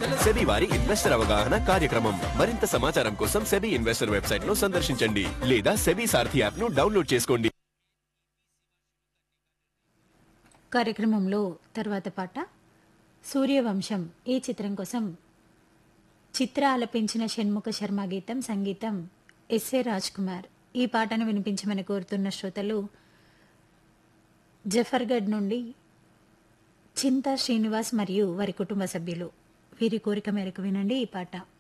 SEBI వారి investor అవగాహన కార్యక్రమం మరింత సమాచారం కోసం సెబీ ఇన్వెస్టర్ వెబ్సైట్ ను సందర్శించండి లేదా సెబీ సారథి యాప్ ను డౌన్లోడ్ చేసుకోండి కార్యక్రమంలో తర్వాత పాట సూర్యవంశం ఈ చిత్రం కోసం చిత్ర ఆలపించిన షణ్ముఖ శర్మ గీతం సంగీతం ఎస్ఏ రాజ్ కుమార్ ఈ పాటను వినిపించమని కోరుతున్న శ్రోతలు జఫర్గఢ్ నుండి చింతా శ్రీనివాస్ మరియు వారి కుటుంబ సభ్యులు వీరి కోరిక మేరకు వినండి ఈ పాట